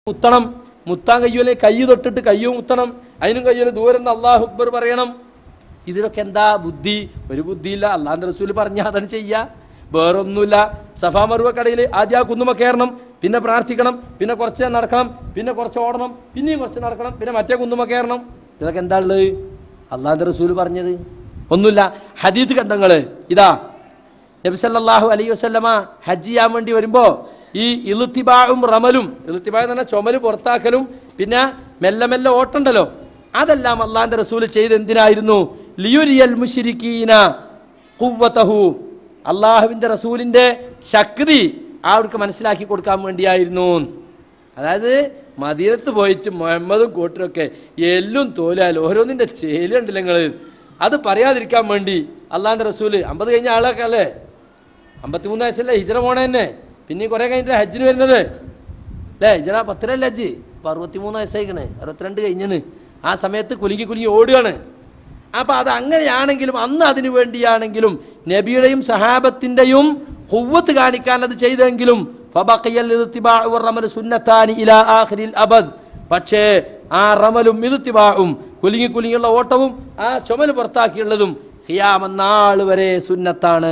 മുത്തണം മുത്താൻ കയ്യൂലെ കൈ തൊട്ടിട്ട് കയ്യും മുത്തണം അതിനും കയ്യൂലെ ദൂരം നിന്ന് അള്ളാഹു അക്ബർ പറയണം ഇതിലൊക്കെ എന്താ ബുദ്ധി ഒരു ബുദ്ധിയില്ല അള്ളാഹ് റസൂൽ പറഞ്ഞാൽ അതാണ് ചെയ്യുക വേറൊന്നുമില്ല സഫാ മറുവ കടയിൽ ആദ്യം ആ കുന്നുമ കയറണം പിന്നെ പ്രാർത്ഥിക്കണം പിന്നെ കുറച്ച് നടക്കണം പിന്നെ കുറച്ച് ഓടണം പിന്നെയും കുറച്ച് നടക്കണം പിന്നെ മറ്റേ കുന്നുമ കയറണം ഇതൊക്കെ എന്താ ഉള്ളത് അള്ളാഹ് റസൂൽ പറഞ്ഞത് ഒന്നുമില്ല ഹദീത്ത് കണ്ടങ്ങള് ഇതാ നബിസല്ലാഹു അലൈഹി വസ്ലമ ഹജ്ജ് ചെയ്യാൻ വേണ്ടി വരുമ്പോൾ ഈ ഇളുത്തിബാവും റമലും ഇളുത്തിബാ എന്ന് പറഞ്ഞാൽ ചുമല് പുറത്താക്കലും പിന്നെ മെല്ലെ മെല്ലെ ഓട്ടണ്ടല്ലോ അതെല്ലാം അള്ളാന്റെ റസൂൽ ചെയ്ത് എന്തിനായിരുന്നു ലിയുരിയൽ മുഷിരിക്കീന കുവ്വത്തഹു അള്ളാഹുവിൻ്റെ റസൂലിൻ്റെ ശക്തി അവർക്ക് മനസ്സിലാക്കി കൊടുക്കാൻ വേണ്ടിയായിരുന്നു അതായത് മദീനത്ത് പോയിട്ട് മുഹമ്മദും കൂട്ടരൊക്കെ എല്ലും തോലാൽ ഓരോന്നിൻ്റെ ചേലുണ്ടല്ലോ നിങ്ങൾ അത് പറയാതിരിക്കാൻ വേണ്ടി അള്ളാഹിൻ്റെ റസൂല് അമ്പത് കഴിഞ്ഞ ആളൊക്കെ അല്ലേ അമ്പത്തിമൂന്ന് വയസ്സല്ലേ ഹിജറ പോണേ തന്നെ പിന്നെ കുറേ കഴിഞ്ഞിട്ട് ഹജ്ജിന് വരുന്നത് അല്ലേ ഹിജറ പത്തിരല്ലേ ഹജ്ജ് ഇപ്പം അറുപത്തിമൂന്ന് വയസ്സായിക്കണ് അറുപത്തിരണ്ട് കഴിഞ്ഞണ് ആ സമയത്ത് കുലുങ്ങി കുലുങ്ങി ഓടുകയാണ് അപ്പം അത് അങ്ങനെയാണെങ്കിലും അന്ന് അതിനു വേണ്ടിയാണെങ്കിലും നബിയുടെയും സഹാബത്തിൻ്റെയും ഹുവ്വത്ത് കാണിക്കാൻ അത് ചെയ്തെങ്കിലും ഫബഖിയൽ ഇത്തിബാഉ വറമലു സുന്നത്താനി ഇലാ ആഖിരിൽ അബദ് പക്ഷേ ആ റമലും ഇതുത്തിബാവും കുലുങ്ങി കുലുങ്ങിയുള്ള ഓട്ടവും ആ ചുമല് പുറത്താക്കിയുള്ളതും ഖിയാമന്നാൾ വരെ സുന്നത്താണ്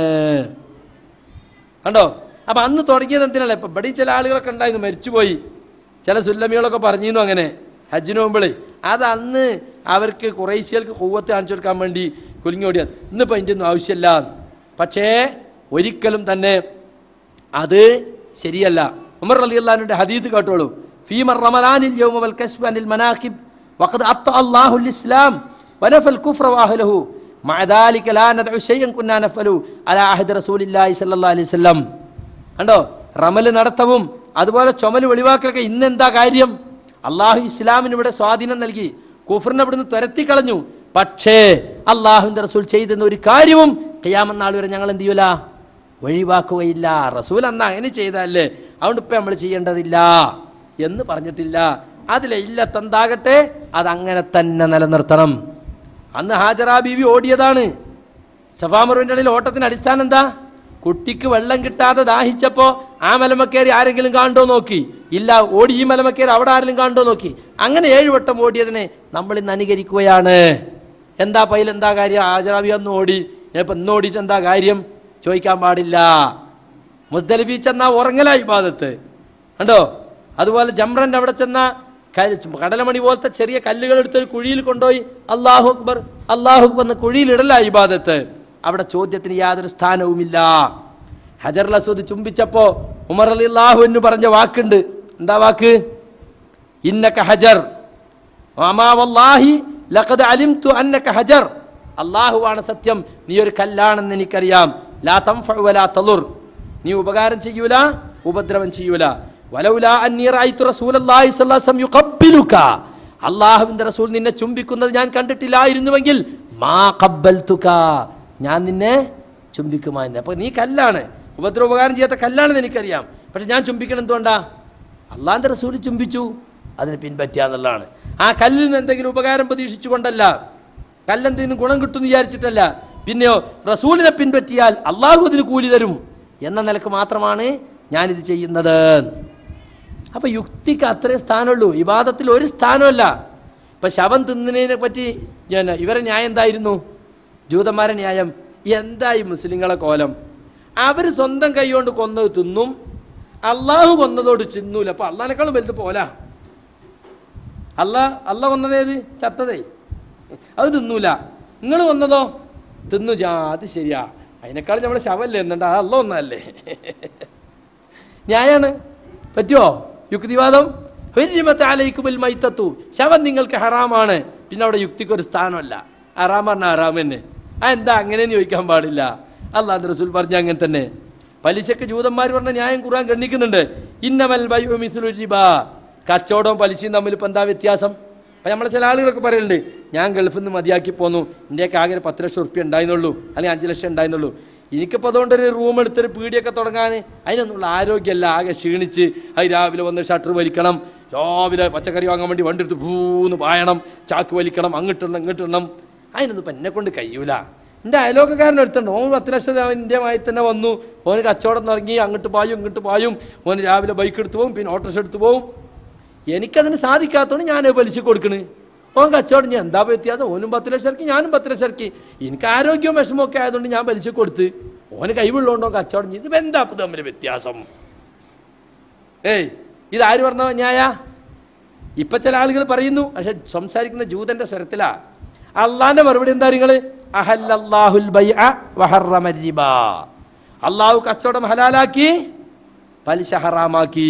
കണ്ടോ അപ്പം അന്ന് തുടങ്ങിയത് എന്തിനല്ല ഇപ്പം ഇവിടെ ചില ആളുകളൊക്കെ ഉണ്ടായിരുന്നു മരിച്ചുപോയി ചില സുല്ലമികളൊക്കെ പറഞ്ഞിരുന്നു അങ്ങനെ ഹജ്ജിന് പോകുമ്പോഴേ അത് അന്ന് അവർക്ക് കുറേശ്യർക്ക് കൊവ്വത്ത് കാണിച്ചു കൊടുക്കാൻ വേണ്ടി കുലുങ്ങി ഓടിയത് ഇന്നിപ്പോൾ അതിൻ്റെ ഒന്നും ആവശ്യമില്ല പക്ഷേ ഒരിക്കലും തന്നെ അത് ശരിയല്ല ഉമർ അലി അള്ളഹാനുടെ ഹദീത്ത് കേട്ടോളൂ ഫീമർ റമലാനിൽ യൗമ വൽ കസ്ബ് അനിൽ മനാഖിബ് വഖദ് അത്ത അല്ലാഹു ഇസ്ലാം വനഫൽ കുഫ്ര വാഹലഹു مع ذلك لا ندعو شيئا كنا نفعله على عهد رسول الله صلى الله عليه وسلم കണ്ടോ റമല് നടത്തവും അതുപോലെ ചുമല് വെളിവാക്കലൊക്കെ ഇന്ന് എന്താ കാര്യം അള്ളാഹു ഇസ്ലാമിന് ഇവിടെ സ്വാധീനം നൽകി കുഫറിനെ ഇവിടുന്ന് തുരത്തി കളഞ്ഞു പക്ഷേ അള്ളാഹുവിൻ്റെ റസൂൽ ചെയ്തെന്ന ഒരു കാര്യവും കയ്യാമെന്നാൾ വരെ ഞങ്ങൾ എന്ത് ചെയ്യൂല ഒഴിവാക്കുകയില്ല റസൂൽ അന്ന് അങ്ങനെ ചെയ്തല്ലേ അതുകൊണ്ട് ഇപ്പം നമ്മൾ ചെയ്യേണ്ടതില്ല എന്ന് പറഞ്ഞിട്ടില്ല അതിലെ ഇല്ലത്തെന്താകട്ടെ അതങ്ങനെ തന്നെ നിലനിർത്തണം അന്ന് ഹാജറ ബീവി ഓടിയതാണ് സഫാമറുവിൻ്റെ ഇടയിൽ ഓട്ടത്തിന് അടിസ്ഥാനം എന്താ കുട്ടിക്ക് വെള്ളം കിട്ടാതെ ദാഹിച്ചപ്പോൾ ആ മലമക്കേറി ആരെങ്കിലും കാണണ്ടോ നോക്കി ഇല്ല ഓടി ഈ മലമക്കേറി അവിടെ ആരെങ്കിലും കാണണ്ടോ നോക്കി അങ്ങനെ ഏഴ് വട്ടം ഓടിയതിനെ നമ്മൾ ഇന്ന് അനുകരിക്കുകയാണ് എന്താ പൈൽ എന്താ കാര്യം ഹാജറാബി അന്ന് ഓടി ഇപ്പം ഇന്ന് ഓടിയിട്ട് എന്താ കാര്യം ചോദിക്കാൻ പാടില്ല മുസ്ദലിഫി ചെന്നാ ഉറങ്ങല ഇബാദത്ത് കണ്ടോ അതുപോലെ ജംറൻ്റെ അവിടെ ചെന്ന കടലമണി പോലത്തെ ചെറിയ കല്ലുകൾ എടുത്തൊരു കുഴിയിൽ കൊണ്ടുപോയി അള്ളാഹു അക്ബർ അള്ളാഹു അക്ബർ എന്ന കുഴിയിലിടല ഇബാദത്ത് അവിടെ ചോദ്യത്തിന് യാതൊരു സ്ഥാനവുമില്ല ഹജർ അസൂദ് ചുംബിച്ചപ്പോ ഉമർ അലി അള്ളാഹു എന്ന് പറഞ്ഞ വാക്കുണ്ട് എന്താ വാക്ക് ഇന്നക ഹജർ വമാ വല്ലാഹി ലഖദ് അലിംതു അന്നക ഹജർ അള്ളാഹുവാണ് സത്യം നീ ഒരു കല്ലാണെന്ന് എനിക്കറിയാം ലാ തംഫഉ വലാ തളുർ നീ ഉപകാരം ചെയ്യൂല ഉപദ്രവം ചെയ്യൂല വലൗലാ അന്നി റഅയ്തു റസൂലല്ലാഹി സ്വല്ലല്ലാഹു അലൈഹി വസല്ലം യുഖബ്ബിലുക അള്ളാഹുവിന്റെ റസൂൽ നിന്നെ ചുംബിക്കുന്നത് ഞാൻ കണ്ടിട്ടില്ലായിരുന്നുവെങ്കിൽ മാ ഖബ്ബൽതുക ഞാൻ നിന്നെ ചുംബിക്കുമായിരുന്നു അപ്പോൾ നീ കല്ലാണ് ഉപദ്രവ ഉപകാരം ചെയ്യാത്ത കല്ലാണെന്ന് എനിക്കറിയാം പക്ഷെ ഞാൻ ചുംബിക്കണം എന്തുകൊണ്ടാ അള്ളാഹിൻ്റെ റസൂൽ ചുംബിച്ചു അതിന് പിൻപറ്റുക എന്നുള്ളതാണ് ആ കല്ലിൽ നിന്ന് എന്തെങ്കിലും ഉപകാരം പ്രതീക്ഷിച്ചുകൊണ്ടല്ല കല്ലെന്തെങ്കിലും ഗുണം കിട്ടുമെന്ന് വിചാരിച്ചിട്ടല്ല പിന്നെയോ റസൂലിനെ പിൻപറ്റിയാൽ അള്ളാഹു അതിന് കൂലി തരും എന്ന നിലക്ക് മാത്രമാണ് ഞാനിത് ചെയ്യുന്നത് അപ്പം യുക്തിക്ക് അത്രേ സ്ഥാനമുള്ളൂ വിവാദത്തിൽ ഒരു സ്ഥാനമല്ല ഇപ്പം ശവം തിന്നതിനെ പറ്റി ഞാൻ ഇവരെ ന്യായം എന്തായിരുന്നു ജൂതന്മാരെ ന്യായം എന്തായി മുസ്ലിങ്ങളെ കോലം അവർ സ്വന്തം കൈകൊണ്ട് കൊന്നത് തിന്നും അള്ളാഹു കൊന്നതോട് തിന്നൂല അപ്പം അള്ളാഹിനേക്കാളും വലുത് പോലാ അല്ല അല്ല കൊന്നതേത് ചത്തതേ അത് തിന്നൂല നിങ്ങൾ കൊന്നതോ തിന്നു ജാ അത് ശരിയാ അതിനേക്കാളും നമ്മളെ ശവല്ലേ എന്നിട്ട് അത് അല്ല ഒന്നല്ലേ ന്യായാണ് പറ്റുമോ യുക്തിവാദം ഹുരിമത്താലയിക്കുബിൽ മൈത്തത്തു ശവം നിങ്ങൾക്ക് ഹറാമാണ് പിന്നെ അവിടെ യുക്തിക്ക് ഒരു സ്ഥാനമല്ല ഹറാം പറഞ്ഞ ഹറാം തന്നെ ആ എന്താ അങ്ങനെയെന്ന് ചോദിക്കാൻ പാടില്ല അള്ളാഹ് റസൂൽ പറഞ്ഞ അങ്ങനെ തന്നെ പലിശക്ക് ജൂതന്മാർ പറഞ്ഞ ന്യായം ഖുർആൻ ഗണ്ണിക്കുന്നുണ്ട് ഇന്നമൽ ബൈഉ മിസ്ലു റിബ കച്ചവടവും പലിശയും തമ്മിൽ ഇപ്പം എന്താ വ്യത്യാസം അപ്പം നമ്മളെ ചില ആളുകളൊക്കെ പറയുന്നുണ്ട് ഞാൻ ഗൾഫിൽ നിന്ന് മതിയാക്കി പോന്നു ഇന്ത്യക്ക് ആകെ ഒരു പത്ത് ലക്ഷം ഉറുപ്പ്യ ഉണ്ടായിരുന്നുള്ളൂ അല്ലെങ്കിൽ അഞ്ച് ലക്ഷം ഉണ്ടായിരുന്നുള്ളൂ എനിക്കിപ്പോൾ അതുകൊണ്ടൊരു റൂം എടുത്തൊരു പീടിയൊക്കെ തുടങ്ങാൻ അതിനൊന്നുള്ള ആരോഗ്യമല്ല ആകെ ക്ഷീണിച്ച് അത് രാവിലെ വന്ന് ഷട്ടർ വലിക്കണം രാവിലെ പച്ചക്കറി വാങ്ങാൻ വേണ്ടി വണ്ടി എടുത്ത് ഭൂന്ന് പായണം ചാക്ക് വലിക്കണം അങ്ങോട്ടിടണം ഇങ്ങോട്ടിടണം അതിനൊന്നും ഇപ്പം എന്നെ കൊണ്ട് കഴിയൂല എൻ്റെ അയലോക്കക്കാരൻ ഒരുത്തുണ്ട് ഓൻ പത്ത് ലക്ഷം അവൻ ഇന്ത്യമായി തന്നെ വന്നു ഓന് കച്ചവടം തുടങ്ങി അങ്ങോട്ട് പായും ഇങ്ങോട്ട് പായും ഓന് രാവിലെ ബൈക്ക് എടുത്ത് പോകും പിന്നെ ഓട്ടോറിക്ഷ എടുത്ത് പോകും എനിക്കതിന് സാധിക്കാത്തതുകൊണ്ട് ഞാൻ പലിശ കൊടുക്കണ് ഓൻ കച്ചവടം ഞാൻ എന്താ വ്യത്യാസം ഓനും പത്ത് ലക്ഷം ഇറക്കി ഞാനും പത്ത് ലക്ഷം ഇറക്കി എനിക്ക് ആരോഗ്യവും വിഷമമൊക്കെ ആയതുകൊണ്ട് ഞാൻ പലിശ കൊടുത്ത് ഓന് കൈവുള്ളതുകൊണ്ടോ കച്ചവടം ചെയ്ത് ഇപ്പം എന്താ ഇപ്പം തമ്മിൽ വ്യത്യാസം ഏയ് ഇതാര് പറഞ്ഞ ന്യായ ഇപ്പൊ ചില ആളുകൾ പറയുന്നു പക്ഷെ സംസാരിക്കുന്ന ജൂതന്റെ സ്വരത്തിലാ അള്ളാന്റെ മറുപടി എന്താ നിങ്ങൾ അഹല്ലല്ലാഹുൽ ബൈഅ വഹറമ റിബ അള്ളാഹു കച്ചവടം ഹലാലാക്കി പലിശ ഹറാമാക്കി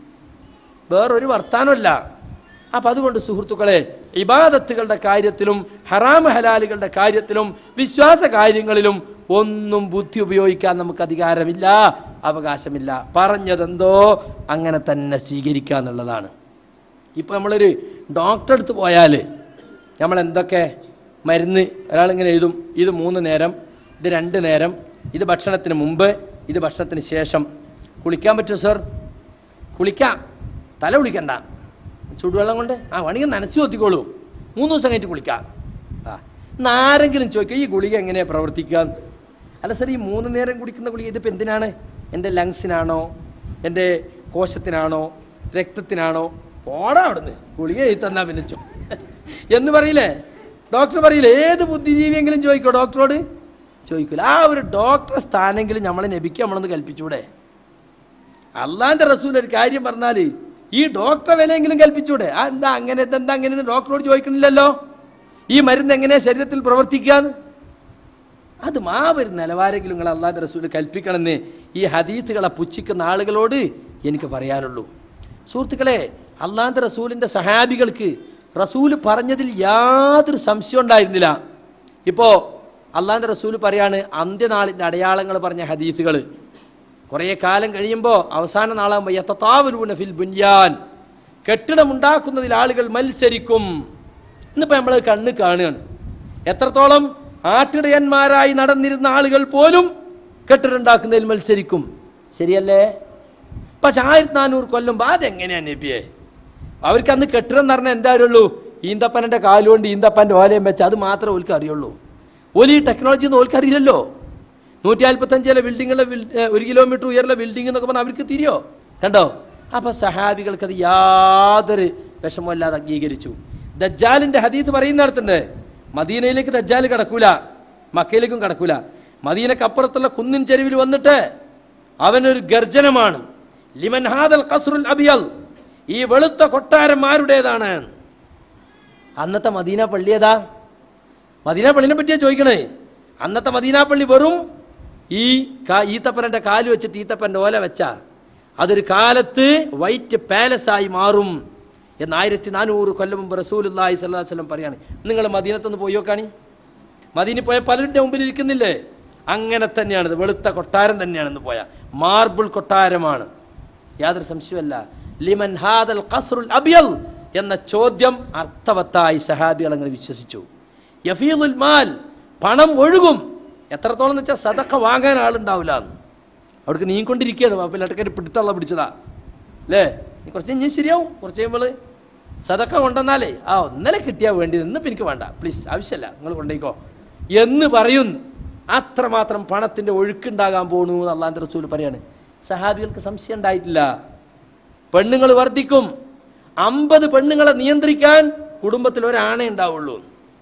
വേറൊരു വർത്താനമല്ല അപ്പം അതുകൊണ്ട് സുഹൃത്തുക്കളെ ഇബാദത്തുകളുടെ കാര്യത്തിലും ഹറാം ഹലാലുകളുടെ കാര്യത്തിലും വിശ്വാസ കാര്യങ്ങളിലും ഒന്നും ബുദ്ധി ഉപയോഗിക്കാൻ നമുക്ക് അധികാരമില്ല അവകാശമില്ല പറഞ്ഞതെന്തോ അങ്ങനെ തന്നെ സ്വീകരിക്കുക എന്നുള്ളതാണ് ഇപ്പോൾ നമ്മളൊരു ഡോക്ടറെ അടുത്ത് പോയാൽ നമ്മൾ എന്തൊക്കെ മരുന്ന് ഒരാളിങ്ങനെ എഴുതും ഇത് മൂന്ന് നേരം ഇത് രണ്ട് നേരം ഇത് ഭക്ഷണത്തിന് മുമ്പ് ഇത് ഭക്ഷണത്തിന് ശേഷം കുളിക്കാൻ പറ്റുമോ സർ കുളിക്കാം തല കുളിക്കണ്ട ചൂടുവെള്ളം കൊണ്ട് ആ വേണമെങ്കിൽ നനച്ചു കൊത്തിക്കോളൂ മൂന്ന് ദിവസം കഴിഞ്ഞിട്ട് കുളിക്കാം ആ ഇന്ന് ആരെങ്കിലും ചോദിക്കുക ഈ ഗുളിക എങ്ങനെയാണ് പ്രവർത്തിക്കുക അല്ല സർ ഈ മൂന്ന് നേരം കുടിക്കുന്ന ഗുളിക ഇതിപ്പോൾ എന്തിനാണ് എൻ്റെ ലങ്സിനാണോ എൻ്റെ കോശത്തിനാണോ രക്തത്തിനാണോ ഓടാ അവിടുന്ന് ഗുളിക എഴുതി തന്നാ പിന്നെ ചോ എന്ന് പറയില്ലേ ഡോക്ടർ പറയില്ലേ ഏത് ബുദ്ധിജീവിയെങ്കിലും ചോദിക്കോ ഡോക്ടറോട് ചോദിക്കില്ല ആ ഒരു ഡോക്ടറെ സ്ഥാനെങ്കിലും നമ്മളെ നബിക്ക് നമ്മളൊന്ന് കൽപ്പിച്ചൂടെ അള്ളാന്റെ റസൂൽ ഒരു കാര്യം പറഞ്ഞാൽ ഈ ഡോക്ടറെ വിലയെങ്കിലും കൽപ്പിച്ചൂടെ ആ എന്താ അങ്ങനെ ഇതെന്താ അങ്ങനെ എന്ന് ഡോക്ടറോട് ചോദിക്കണില്ലല്ലോ ഈ മരുന്ന് എങ്ങനെയാ ശരീരത്തിൽ പ്രവർത്തിക്കാന്ന് അത് മാ ഒരു നിലവാരെങ്കിലും നിങ്ങൾ അള്ളാന്റെ റസൂൽ കൽപ്പിക്കണമെന്ന് ഈ ഹദീത്തുകളെ പുച്ഛിക്കുന്ന ആളുകളോട് എനിക്ക് പറയാനുള്ളൂ സുഹൃത്തുക്കളെ അള്ളാന്റെ റസൂലിൻ്റെ സഹാബികൾക്ക് റസൂൽ പറഞ്ഞതിൽ യാതൊരു സംശയം ഉണ്ടായിരുന്നില്ല ഇപ്പോൾ അള്ളാന്റെ റസൂൽ പറയാണ് അന്ത്യനാളിൻ്റെ അടയാളങ്ങൾ പറഞ്ഞ ഹദീസുകൾ കുറേ കാലം കഴിയുമ്പോൾ അവസാന നാളാകുമ്പോൾ യത്തത്താവലൂന ഫിൽ ബുൻയാൻ കെട്ടിടമുണ്ടാക്കുന്നതിൽ ആളുകൾ മത്സരിക്കും ഇന്നിപ്പോൾ നമ്മൾ കണ്ണ് കാണുകയാണ് എത്രത്തോളം ആട്ടിടയന്മാരായി നടന്നിരുന്ന ആളുകൾ പോലും കെട്ടിടമുണ്ടാക്കുന്നതിൽ മത്സരിക്കും ശരിയല്ലേ പക്ഷെ ആയിരത്തി നാനൂറ് കൊല്ലുമ്പോൾ അതെങ്ങനെയാണ് നബിയെ അവർക്ക് അന്ന് കെട്ടിടം എന്ന് പറഞ്ഞാൽ എന്താ അറിയുള്ളൂ ഈന്തപ്പനൻ്റെ കാലുകൊണ്ട് ഈന്തപ്പൻ്റെ ഓലയും വെച്ച് അത് മാത്രമേ ഓൽക്ക് അറിയുള്ളൂ ഓല് ഈ ടെക്നോളജി ഒന്നും ഓൽക്ക് അറിയില്ലല്ലോ നൂറ്റി നാൽപ്പത്തഞ്ചിലെ ബിൽഡിങ്ങുള്ള ഒരു കിലോമീറ്റർ ഉയരുള്ള ബിൽഡിംഗ് എന്നൊക്കെ പറഞ്ഞാൽ അവർക്ക് തിരിയോ കണ്ടോ അപ്പോൾ സഹാബികൾക്ക് അത് യാതൊരു വിഷമമില്ലാതെ അംഗീകരിച്ചു ദജ്ജാലിൻ്റെ ഹദീത്ത് പറയുന്നിടത്തുണ്ട് മദീനയിലേക്ക് ദജ്ജാൽ കിടക്കൂല മക്കയിലേക്കും കിടക്കൂല മദീനക്കപ്പുറത്തുള്ള കുന്നിൻ ചെരുവിൽ വന്നിട്ട് അവനൊരു ഗർജനമാണ് ലിമൻ ഹാദൽ ഖസ്റുൽ അബിയൽ ഈ വെളുത്ത കൊട്ടാരം ആരുടേതാണ് അന്നത്തെ മദീന പള്ളി ഏതാ മദീന പള്ളിനെ പറ്റിയാ ചോദിക്കണേ അന്നത്തെ മദീന പള്ളി വെറും ഈ കാ ഈത്തപ്പനൻ്റെ കാല് വെച്ചിട്ട് ഈത്തപ്പൻ്റെ ഓല വെച്ച അതൊരു കാലത്ത് വൈറ്റ് പാലസായി മാറും എന്ന് ആയിരത്തി നാനൂറ് കൊല്ലം മുമ്പ് റസൂലുല്ലാഹി സ്വല്ലല്ലാഹു അലൈഹി വസല്ലം പറയാണ് നിങ്ങൾ മദീനത്തൊന്ന് പോയി നോക്കാണി മദീനി പോയ പലരുടെ മുമ്പിൽ ഇരിക്കുന്നില്ലേ അങ്ങനെ തന്നെയാണിത് വെളുത്ത കൊട്ടാരം തന്നെയാണെന്ന് പോയ മാർബിൾ കൊട്ടാരമാണ് യാതൊരു സംശയമല്ല ലിമൻ ഹാദൽ ഖസ്റുൽ അബിയൽ എന്ന ചോദ്യം അർത്ഥവത്തായി സഹാബികൾ അങ്ങനെ വിശ്വസിച്ചു യഫീദുൽ മാൽ പണം ഒഴുകും എത്രത്തോളം എന്ന് വെച്ചാൽ സദക്ക വാങ്ങാൻ ആളുണ്ടാവില്ല എന്ന് അവിടേക്ക് നീങ്ങിക്കൊണ്ടിരിക്കുകയാണ് പാപ്പിലാട്ടക്കാർ പിടുത്തള്ള പിടിച്ചതാ അല്ലേ നീ കുറച്ച് കഴിഞ്ഞാൽ ശരിയാവും കുറച്ച് കഴിയുമ്പോൾ സദക്ക കൊണ്ടുവന്നാലേ ആ ഇന്നലെ കിട്ടിയാൽ വേണ്ടി ഇന്നിപ്പോൾ എനിക്ക് വേണ്ട പ്ലീസ് ആവശ്യമല്ല നിങ്ങൾ കൊണ്ടേക്കോ എന്ന് പറയും അത്രമാത്രം പണത്തിൻ്റെ ഒഴുക്കുണ്ടാകാൻ പോണു എന്ന് അള്ളാൻ്റെ റസൂൽ പറയാണ് സഹാബികൾക്ക് സംശയം ഉണ്ടായിട്ടില്ല പെണ്ണുങ്ങൾ വർദ്ധിക്കും അമ്പത് പെണ്ണുങ്ങളെ നിയന്ത്രിക്കാൻ കുടുംബത്തിൽ ഒരാണേ ഉണ്ടാവുള്ളൂ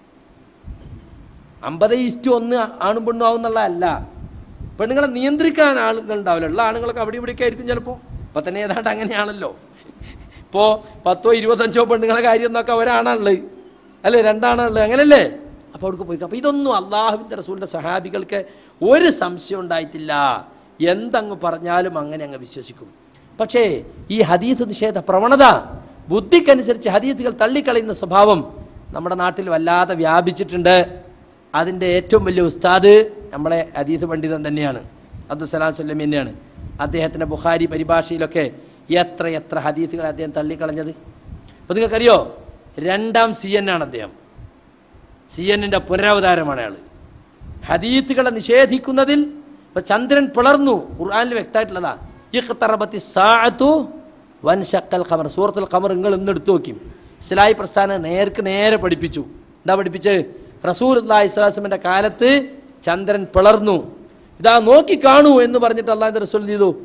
അമ്പത് ഈസ്റ്റ് ഒന്ന് ആണും പെണ്ണും ആവുന്നുള്ള അല്ല പെണ്ണുങ്ങളെ നിയന്ത്രിക്കാൻ ആളുകൾ ഉണ്ടാവില്ല ഉള്ള ആണുങ്ങളൊക്കെ അവിടെ ഇവിടെയൊക്കെ ആയിരിക്കും ചിലപ്പോൾ ഇപ്പം തന്നെ ഏതാണ്ട് അങ്ങനെയാണല്ലോ ഇപ്പോൾ പത്തോ ഇരുപത്തഞ്ചോ പെണ്ണുങ്ങളെ കാര്യം നോക്കാൻ ഒരാണുള്ളത് അല്ലേ രണ്ടാണുള്ളത് അങ്ങനല്ലേ അപ്പോൾ അവിടേക്ക് പോയി അപ്പോൾ ഇതൊന്നും അള്ളാഹുവിൻ്റെ റസൂലിൻ്റെ സഹാബികൾക്ക് ഒരു സംശയം ഉണ്ടായിട്ടില്ല എന്തങ്ങ് പറഞ്ഞാലും അങ്ങനെ അങ്ങ് വിശ്വസിക്കും പക്ഷേ ഈ ഹദീസ് നിഷേധ പ്രവണത ബുദ്ധിക്കനുസരിച്ച് ഹദീസുകൾ തള്ളിക്കളയുന്ന സ്വഭാവം നമ്മുടെ നാട്ടിൽ വല്ലാതെ വ്യാപിച്ചിട്ടുണ്ട് അതിൻ്റെ ഏറ്റവും വലിയ ഉസ്താദ് നമ്മളെ ഹദീസ് പണ്ഡിതൻ തന്നെയാണ് അബ്ദുസലാം സ്വല്ലം തന്നെയാണ് അദ്ദേഹത്തിൻ്റെ ബുഖാരി പരിഭാഷയിലൊക്കെ എത്ര എത്ര ഹദീസുകൾ അദ്ദേഹം തള്ളിക്കളഞ്ഞത് അപ്പോൾ നിങ്ങൾക്കറിയോ രണ്ടാം സി എൻ ആണ് അദ്ദേഹം സി എന്നിൻ്റെ പുനരവതാരമാണ് അയാൾ ഹദീത്തുകളെ നിഷേധിക്കുന്നതിൽ ഇപ്പൊ ചന്ദ്രൻ പിളർന്നു ഖുർആനിൽ വ്യക്തമായിട്ടുള്ളതാ ഇഖ്തറബത്തി സാഅത്തു വൻ ഷക്കൽ ഖമർ സൂറത്തുൽ ഖമർ നിങ്ങൾ ഇന്ന് എടുത്തു നോക്കും ഇസ്ലായി പ്രസ്ഥാനം നേർക്ക് നേരെ പഠിപ്പിച്ചു എന്താ പഠിപ്പിച്ച് റസൂൽ അള്ളാഹി സ്വലാസ്ലമിൻ്റെ കാലത്ത് ചന്ദ്രൻ പിളർന്നു ഇതാ നോക്കി കാണൂ എന്ന് പറഞ്ഞിട്ട് അള്ളാഹിൻ്റെ റസൂൽ എന്ത് ചെയ്തു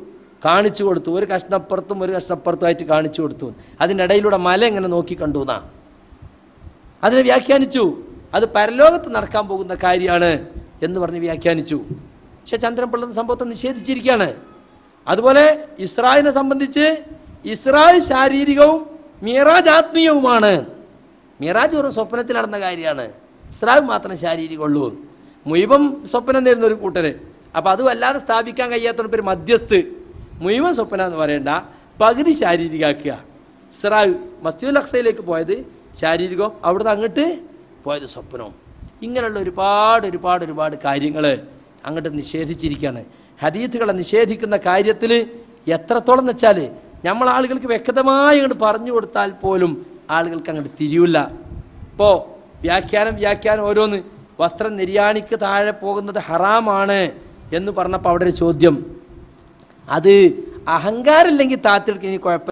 കാണിച്ചു കൊടുത്തു ഒരു കഷ്ണപ്പുറത്തും ഒരു കഷ്ണപ്പുറത്തുമായിട്ട് കാണിച്ചു കൊടുത്തു അതിൻ്റെ ഇടയിലൂടെ മല എങ്ങനെ നോക്കി കണ്ടു എന്നാ അതിനെ വ്യാഖ്യാനിച്ചു അത് പരലോകത്ത് നടക്കാൻ പോകുന്ന കാര്യമാണ് എന്ന് പറഞ്ഞ് വ്യാഖ്യാനിച്ചു പക്ഷെ ചന്ദ്രൻ പിള്ള സംഭവത്തെ നിഷേധിച്ചിരിക്കുകയാണ് അതുപോലെ ഇസ്രായേലിനെ സംബന്ധിച്ച് ഇസ്രായേൽ ശാരീരികവും മിയറാജ് ആത്മീയവുമാണ് മിയറാജ് വെറും സ്വപ്നത്തിൽ നടന്ന കാര്യമാണ് ഇസ്രായേൽ മാത്രം ശാരീരികമുള്ളൂ മുഴുവൻ സ്വപ്നം നേരുന്ന ഒരു കൂട്ടര് അപ്പോൾ അത് വല്ലാതെ സ്ഥാപിക്കാൻ കഴിയാത്തവരുടെ പേര് മധ്യസ്ഥ് മുഴുവൻ സ്വപ്നം എന്ന് പറയണ്ട പകുതി ശാരീരികാക്കുക ഇസ്രായേൽ മസ്ജിദുൽ അക്സയിലേക്ക് പോയത് ശാരീരികം അവിടുന്ന് അങ്ങോട്ട് പോയത് സ്വപ്നവും ഇങ്ങനെയുള്ള ഒരുപാട് ഒരുപാട് ഒരുപാട് കാര്യങ്ങൾ അങ്ങോട്ട് നിഷേധിച്ചിരിക്കുകയാണ് ഹദീത്തുകളെ നിഷേധിക്കുന്ന കാര്യത്തിൽ എത്രത്തോളം എന്ന് വെച്ചാൽ നമ്മൾ ആളുകൾക്ക് വ്യക്തമായി അങ്ങോട്ട് പറഞ്ഞു കൊടുത്താൽ പോലും ആളുകൾക്ക് അങ്ങോട്ട് തിരിയില്ല ഇപ്പോൾ വ്യാഖ്യാനം വ്യാഖ്യാനം ഓരോന്ന് വസ്ത്രം നിര്യാണിക്ക് താഴെ പോകുന്നത് ഹറാമാണ് എന്ന് പറഞ്ഞപ്പോൾ അവിടെ ഒരു ചോദ്യം അത് അഹങ്കാരമില്ലെങ്കിൽ താത്തെടുക്കുന്ന കുഴപ്പം